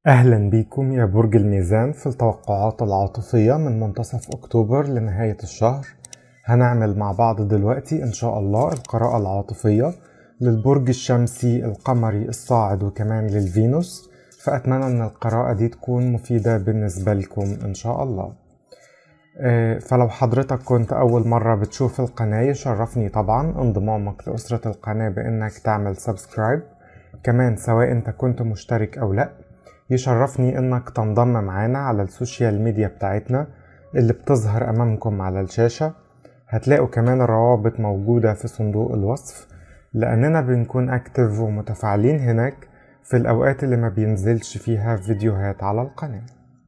أهلا بيكم يا برج الميزان في التوقعات العاطفية من منتصف أكتوبر لنهاية الشهر هنعمل مع بعض دلوقتي إن شاء الله القراءة العاطفية للبرج الشمسي القمري الصاعد وكمان للفينوس فأتمنى أن القراءة دي تكون مفيدة بالنسبة لكم إن شاء الله آه، فلو حضرتك كنت أول مرة بتشوف القناة يشرفني طبعا انضمامك لأسرة القناة بإنك تعمل سبسكرايب كمان سواء أنت كنت مشترك أو لأ يشرفني إنك تنضم معانا على السوشيال ميديا بتاعتنا اللي بتظهر أمامكم على الشاشة هتلاقوا كمان الروابط موجودة في صندوق الوصف لأننا بنكون أكتف ومتفاعلين هناك في الأوقات اللي ما بينزلش فيها فيديوهات على القناة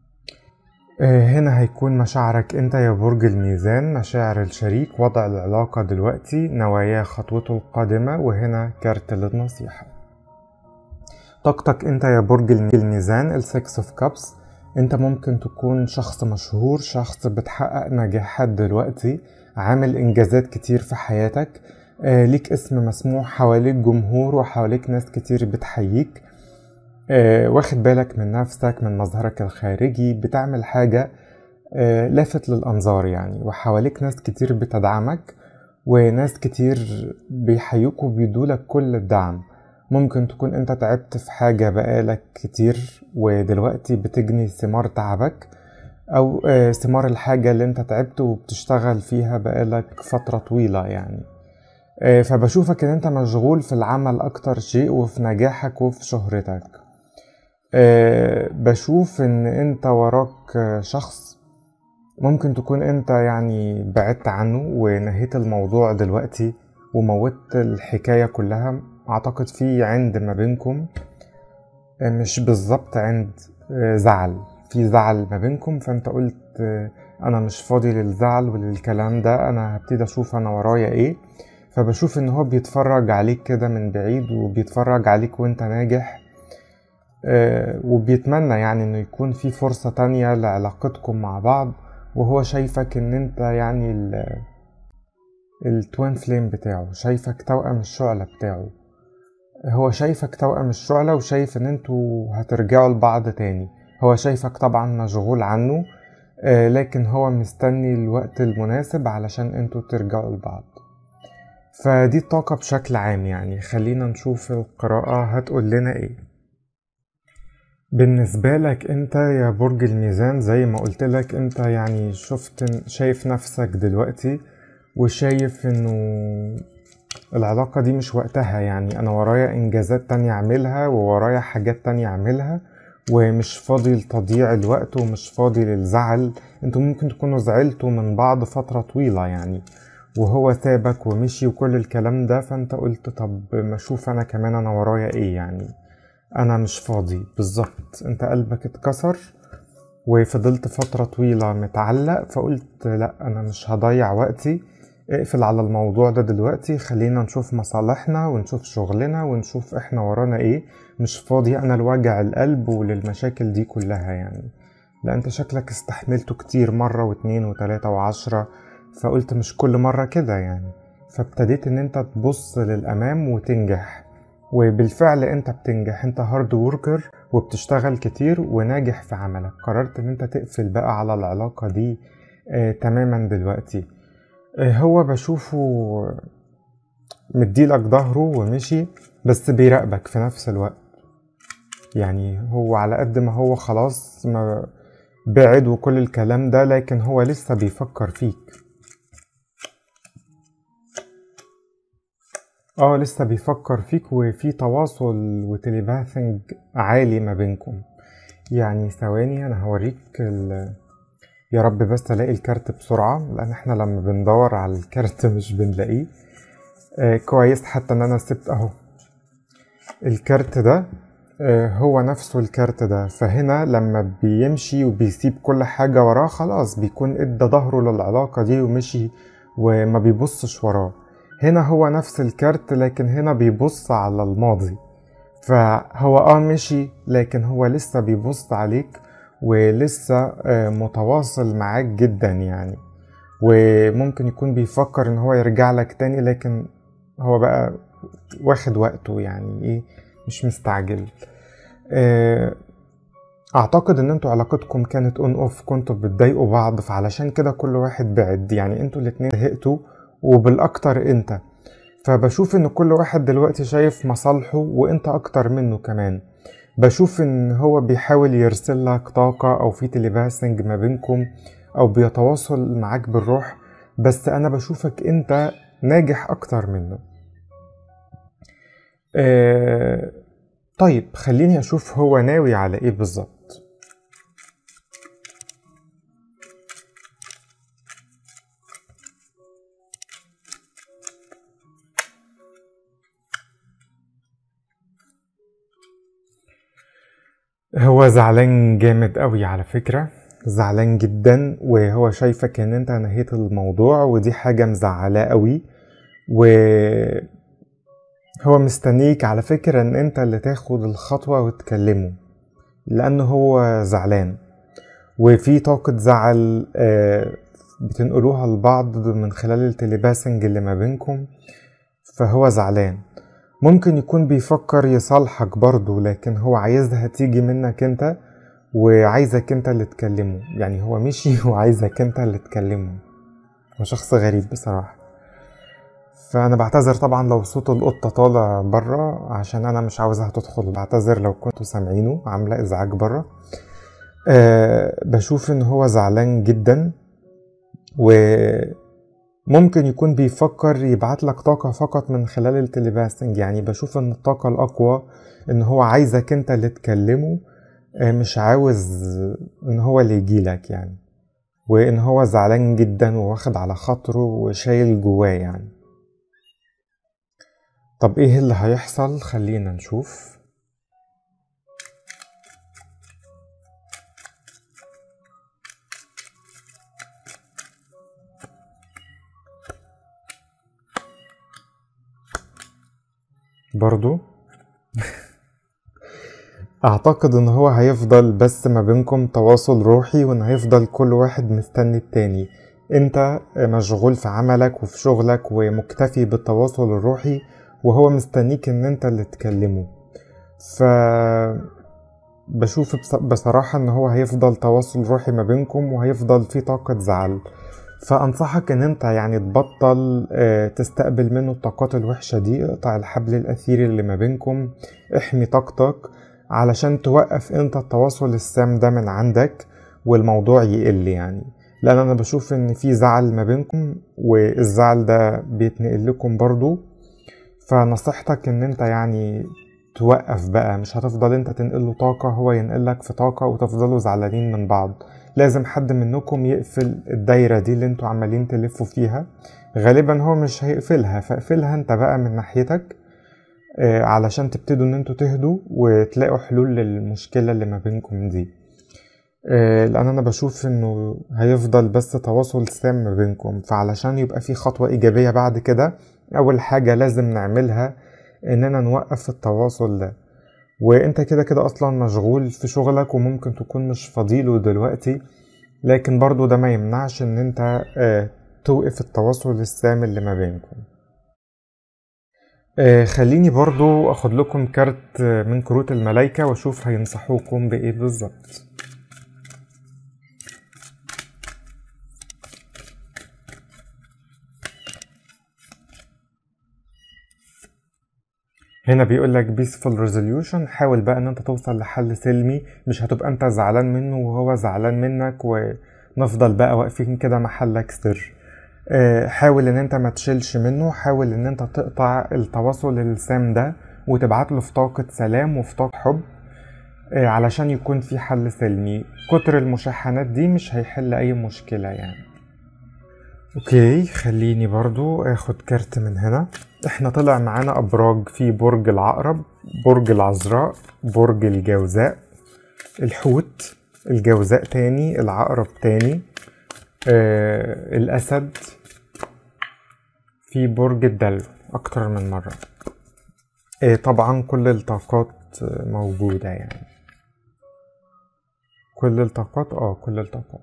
آه، هنا هيكون مشاعرك انت يا برج الميزان مشاعر الشريك وضع العلاقة دلوقتي نواياه خطوته القادمة وهنا كارت للنصيحة طاقتك انت يا برج الميزان السكس اوف كابس انت ممكن تكون شخص مشهور شخص بتحقق نجاحات دلوقتي عامل انجازات كتير في حياتك آه ليك اسم مسموع حواليك جمهور وحواليك ناس كتير بتحييك آه واخد بالك من نفسك من مظهرك الخارجي بتعمل حاجة آه لافت للأنظار يعني وحواليك ناس كتير بتدعمك وناس كتير بيحيوك وبيدولك كل الدعم ممكن تكون انت تعبت في حاجة بقالك كتير ودلوقتي بتجني ثمار تعبك او آه، ثمار الحاجة اللي انت تعبت وبتشتغل فيها بقالك فترة طويلة يعني آه، فبشوفك ان انت مشغول في العمل اكتر شيء وفي نجاحك وفي شهرتك آه، بشوف ان انت وراك آه، شخص ممكن تكون انت يعني بعدت عنه ونهيت الموضوع دلوقتي وموت الحكاية كلها اعتقد في عند ما بينكم آه، مش بالظبط عند آه، زعل في زعل ما بينكم فانت قلت آه، انا مش فاضي للزعل وللكلام ده انا هبتدي اشوف انا ورايا ايه فبشوف ان هو بيتفرج عليك كده من بعيد وبيتفرج عليك وانت ناجح آه، وبيتمنى يعني انه يكون في فرصة تانية لعلاقتكم مع بعض وهو شايفك ان انت يعني ال التوين فليم بتاعه شايفك توأم الشعلة بتاعه هو شايفك توأم الشعلة وشايف ان انتوا هترجعوا لبعض تاني هو شايفك طبعا مشغول عنه آه، لكن هو مستني الوقت المناسب علشان انتوا ترجعوا لبعض فدي الطاقة بشكل عام يعني خلينا نشوف القراءة هتقول لنا ايه بالنسبة لك انت يا برج الميزان زي ما قلت لك انت يعني شفت شايف نفسك دلوقتي وشايف انه العلاقة دي مش وقتها يعني انا ورايا انجازات تانية اعملها وورايا حاجات تانية اعملها ومش فاضي لتضييع الوقت ومش فاضي للزعل انتوا ممكن تكونوا زعلتوا من بعض فترة طويلة يعني وهو سابك ومشي وكل الكلام ده فانت قلت طب ما اشوف انا كمان انا ورايا ايه يعني انا مش فاضي بالظبط انت قلبك اتكسر وفضلت فترة طويلة متعلق فقلت لا انا مش هضيع وقتي اقفل على الموضوع ده دلوقتي خلينا نشوف مصالحنا ونشوف شغلنا ونشوف احنا ورانا ايه مش فاضي انا لوجع القلب وللمشاكل دي كلها يعني لا انت شكلك استحملته كتير مرة واتنين وتلاتة وعشرة فقلت مش كل مرة كده يعني فابتديت ان انت تبص للامام وتنجح وبالفعل انت بتنجح انت هارد وركر وبتشتغل كتير وناجح في عملك قررت ان انت تقفل بقى على العلاقة دي آه تماما دلوقتي آه هو بشوفه مديلك ظهره ومشي بس بيراقبك في نفس الوقت يعني هو على قد ما هو خلاص ما بعد وكل الكلام ده لكن هو لسه بيفكر فيك اه لسه بيفكر فيك وفي تواصل وتليباثنج عالي ما بينكم يعني ثواني انا هوريك ال... يا رب بس الاقي الكارت بسرعة لان احنا لما بندور على الكارت مش بنلاقيه آه كويس حتى ان انا سبت اهو الكارت ده آه هو نفسه الكارت ده فهنا لما بيمشي وبيسيب كل حاجة وراه خلاص بيكون ادى ظهره للعلاقة دي ومشي وما بيبصش وراه هنا هو نفس الكارت لكن هنا بيبص على الماضي فهو اه مشي لكن هو لسه بيبص عليك ولسه آه، متواصل معاك جدا يعني وممكن يكون بيفكر ان هو يرجع لك تاني لكن هو بقى واخد وقته يعني ايه مش مستعجل آه، اعتقد ان انتوا علاقتكم كانت اون اوف كنتوا بتضايقوا بعض فعلشان كده كل واحد بعد يعني انتوا الاتنين زهقتوا وبالاكتر انت فبشوف ان كل واحد دلوقتي شايف مصالحه وانت اكتر منه كمان بشوف ان هو بيحاول يرسل لك طاقة او في تليباسنج ما بينكم او بيتواصل معاك بالروح بس انا بشوفك انت ناجح اكتر منه آه طيب خليني اشوف هو ناوي على ايه بالظبط هو زعلان جامد قوي على فكرة زعلان جدا وهو شايفك ان انت نهيت الموضوع ودي حاجة مزعلاه قوي و هو مستنيك على فكرة ان انت اللي تاخد الخطوة وتكلمه لانه هو زعلان وفي طاقة زعل آه، بتنقلوها لبعض من خلال التليباسنج اللي ما بينكم فهو زعلان ممكن يكون بيفكر يصالحك برضه لكن هو عايزها تيجي منك انت وعايزك انت اللي تكلمه يعني هو مشي وعايزك انت اللي تكلمه هو شخص غريب بصراحة فانا بعتذر طبعا لو صوت القطة طالع بره عشان انا مش عاوزها تدخل بعتذر لو كنتوا سامعينه عاملة ازعاج بره أه بشوف ان هو زعلان جدا وممكن يكون بيفكر يبعت لك طاقة فقط من خلال التليباسنج يعني بشوف ان الطاقة الاقوى ان هو عايزك انت اللي تكلمه آه، مش عاوز ان هو اللي يجيلك يعني وان هو زعلان جدا وواخد على خاطره وشايل جواه يعني طب ايه اللي هيحصل خلينا نشوف برضو اعتقد ان هو هيفضل بس ما بينكم تواصل روحي وان هيفضل كل واحد مستني التاني انت مشغول في عملك وفي شغلك ومكتفي بالتواصل الروحي وهو مستنيك ان انت اللي تكلمه ف بشوف بص- بصراحة ان هو هيفضل تواصل روحي ما بينكم وهيفضل في طاقة زعل فانصحك ان انت يعني تبطل آه، تستقبل منه الطاقات الوحشة دي اقطع الحبل الاثيري اللي ما بينكم احمي طاقتك علشان توقف انت التواصل السام ده من عندك والموضوع يقل يعني لان انا بشوف ان في زعل ما بينكم والزعل ده بيتنقل لكم برضو فنصيحتك ان انت يعني توقف بقى مش هتفضل انت تنقله طاقة هو ينقلك في طاقة وتفضلوا زعلانين من بعض لازم حد منكم يقفل الدايرة دي اللي انتوا عمالين تلفوا فيها غالبا هو مش هيقفلها فاقفلها انت بقى من ناحيتك آه، علشان تبتدوا ان انتوا تهدوا وتلاقوا حلول للمشكلة اللي ما بينكم دي آه، لان انا بشوف انه هيفضل بس تواصل سام ما بينكم فعلشان يبقى في خطوة ايجابية بعد كده اول حاجة لازم نعملها اننا نوقف التواصل ده وانت كده كده اصلا مشغول في شغلك وممكن تكون مش فاضيله دلوقتي لكن برضو ده ما يمنعش ان انت آه، توقف التواصل السام اللي ما بينكم آه، خليني برضو اخد لكم كارت آه، من كروت الملايكة واشوف هينصحوكم بايه بالظبط هنا بيقول لك peaceful resolution حاول بقى ان انت توصل لحل سلمي مش هتبقى انت زعلان منه وهو زعلان منك ونفضل بقى واقفين كده محلك سر آه، حاول ان انت ما تشيلش منه حاول ان انت تقطع التواصل السام ده وتبعت له في طاقة سلام وفي طاقة حب آه، علشان يكون في حل سلمي كتر المشاحنات دي مش هيحل اي مشكلة يعني اوكي خليني برضو اخد كارت من هنا احنا طلع معانا ابراج في برج العقرب برج العذراء برج الجوزاء الحوت الجوزاء تاني العقرب تاني آه الاسد في برج الدلو اكتر من مرة آه طبعا كل الطاقات آه، موجودة يعني كل الطاقات اه كل الطاقات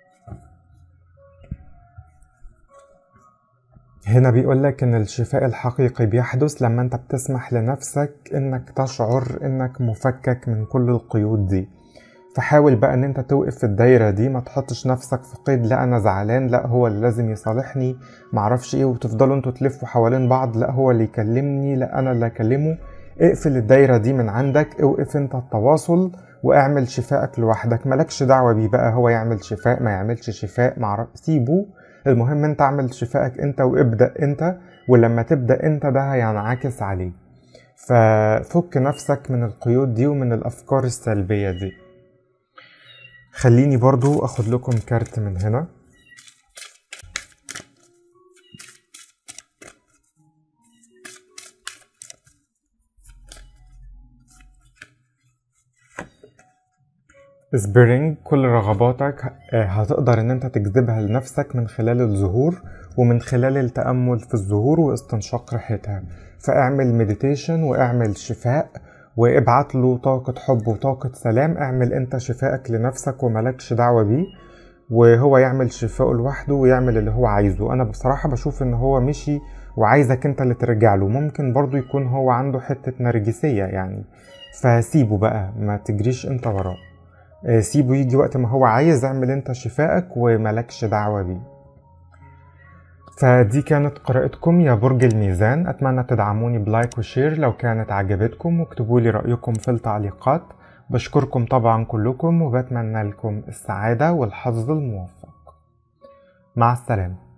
هنا بيقولك إن الشفاء الحقيقي بيحدث لما أنت بتسمح لنفسك إنك تشعر إنك مفكك من كل القيود دي فحاول بقى ان انت توقف في الدايرة دي ما تحطش نفسك في قيد لا انا زعلان لا هو اللي لازم يصالحني معرفش ايه وتفضلوا انتوا تلفوا حوالين بعض لا هو اللي يكلمني لا انا اللي اكلمه اقفل الدايرة دي من عندك اوقف انت التواصل واعمل شفائك لوحدك مالكش دعوة بيه بقى هو يعمل شفاء ما يعملش شفاء معرف سيبه المهم انت اعمل شفائك انت وابدأ انت ولما تبدأ انت ده هينعكس عليه ففك نفسك من القيود دي ومن الافكار السلبية دي خليني برضو اخد لكم كارت من هنا سبرينج كل رغباتك هتقدر ان انت تجذبها لنفسك من خلال الظهور ومن خلال التأمل في الزهور واستنشاق ريحتها فاعمل مديتيشن واعمل شفاء وابعت له طاقة حب وطاقة سلام اعمل انت شفائك لنفسك وملكش دعوة بيه وهو يعمل شفائه لوحده ويعمل اللي هو عايزه انا بصراحة بشوف ان هو مشي وعايزك انت اللي ترجع له ممكن برضو يكون هو عنده حتة نرجسية يعني فسيبه بقى ما تجريش انت وراه سيبه يجي وقت ما هو عايز اعمل انت شفائك وملكش دعوة بيه فدي كانت قراءتكم يا برج الميزان أتمنى تدعموني بلايك وشير لو كانت عجبتكم واكتبوا لي رأيكم في التعليقات بشكركم طبعا كلكم وبتمنى لكم السعادة والحظ الموفق مع السلامة